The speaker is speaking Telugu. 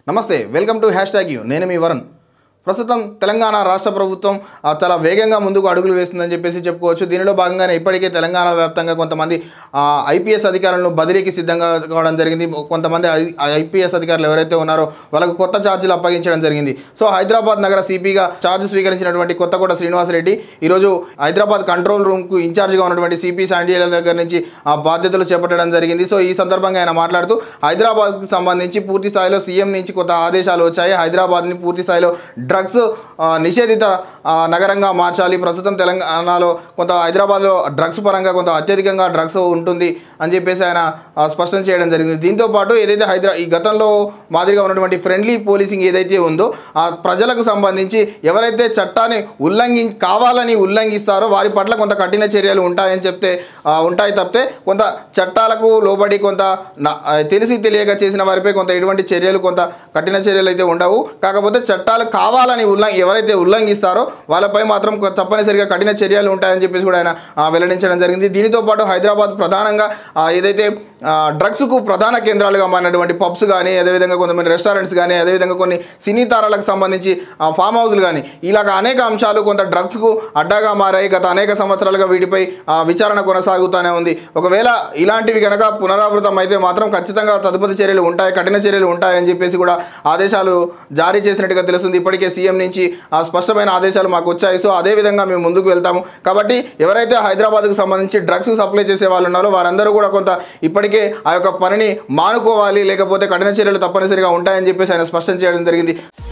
నమస్తే welcome to hash tag you నేను మీ వరుణ్ ప్రస్తుతం తెలంగాణ రాష్ట్ర ప్రభుత్వం ఆ, చాలా వేగంగా ముందుకు అడుగులు వేస్తుందని చెప్పేసి చెప్పుకోవచ్చు దీనిలో భాగంగానే ఇప్పటికే తెలంగాణ వ్యాప్తంగా కొంతమంది ఐపీఎస్ అధికారులను బదిలీకి సిద్ధంగా కావడం జరిగింది కొంతమంది ఐపీఎస్ అధికారులు ఎవరైతే ఉన్నారో వాళ్ళకు కొత్త ఛార్జీలు అప్పగించడం జరిగింది సో హైదరాబాద్ నగర సిపిగా ఛార్జ్ స్వీకరించినటువంటి కొత్తకోట శ్రీనివాసరెడ్డి ఈరోజు హైదరాబాద్ కంట్రోల్ రూమ్కు ఇన్ఛార్జ్గా ఉన్నటువంటి సిపి సాండియల దగ్గర నుంచి ఆ బాధ్యతలు చేపట్టడం జరిగింది సో ఈ సందర్భంగా ఆయన మాట్లాడుతూ హైదరాబాద్కు సంబంధించి పూర్తి స్థాయిలో సీఎం నుంచి కొత్త ఆదేశాలు వచ్చాయి హైదరాబాద్ని పూర్తి స్థాయిలో డ్రగ్స్ ఆ, నిషేధిత ఆ, నగరంగా మార్చాలి ప్రస్తుతం తెలంగాణలో కొంత హైదరాబాద్లో డ్రగ్స్ పరంగా కొంత అత్యధికంగా డ్రగ్స్ ఉంటుంది అని చెప్పేసి ఆయన ఆ, స్పష్టం చేయడం జరిగింది దీంతో పాటు ఏదైతే హైదరా ఈ గతంలో మాదిరిగా ఉన్నటువంటి ఫ్రెండ్లీ పోలీసింగ్ ఏదైతే ఉందో ఆ ప్రజలకు సంబంధించి ఎవరైతే చట్టాన్ని ఉల్లంఘి కావాలని ఉల్లంఘిస్తారో వారి పట్ల కొంత కఠిన చర్యలు ఉంటాయని చెప్తే ఆ, ఉంటాయి తప్పితే కొంత చట్టాలకు లోబడి కొంత నా- ఆ, తెలిసి తెలియక చేసిన వారిపై కొంత ఎటువంటి చర్యలు కొంత కఠిన చర్యలు అయితే ఉండవు కాకపోతే చట్టాలు కావాలని ఉల్లంఘ ఎవరైతే ఉల్లంఘిస్తారో వాళ్ళపై మాత్రం కొ- తప్పనిసరిగా కఠిన చర్యలు ఉంటాయని చెప్పేసి కూడా ఆయన ఆ, వెల్లడించడం జరిగింది దీనితో పాటు హైదరాబాద్ ప్రధానంగా ఆ, ఏదైతే ఆ, డ్రగ్స్కు ప్రధాన కేంద్రాలుగా మారినటువంటి పబ్స్ కానీ అదేవిధంగా కొంతమంది రెస్టారెంట్స్ కానీ అదేవిధంగా కొన్ని సినీ తారాలకు సంబంధించి ఆ, ఫామ్ హౌస్లు కానీ ఇలాగ అనేక అంశాలు కొంత డ్రగ్స్కు అడ్డాగా మారాయి గత అనేక సంవత్సరాలుగా వీటిపై ఆ, విచారణ కొనసాగుతూనే ఉంది ఒకవేళ ఇలాంటివి కనుక పునరావృతం అయితే మాత్రం ఖచ్చితంగా తదుపరి చర్యలు ఉంటాయి కఠిన చర్యలు ఉంటాయని చెప్పేసి కూడా ఆదేశాలు జారీ చేసినట్టుగా తెలుస్తుంది ఇప్పటికే సీఎం నుంచి ఆ స్పష్టమైన ఆదేశాలు మాకు వచ్చాయి సో అదే విధంగా మేము ముందుకు వెళ్తాము కాబట్టి ఎవరైతే హైదరాబాద్కు సంబంధించి డ్రగ్స్ సప్లై చేసే వాళ్ళు ఉన్నారో వారందరూ కూడా కొంత ఇప్పటికే ఆ యొక్క పనిని మానుకోవాలి లేకపోతే కఠిన చర్యలు తప్పనిసరిగా ఉంటాయని చెప్పేసి ఆయన స్పష్టం చేయడం జరిగింది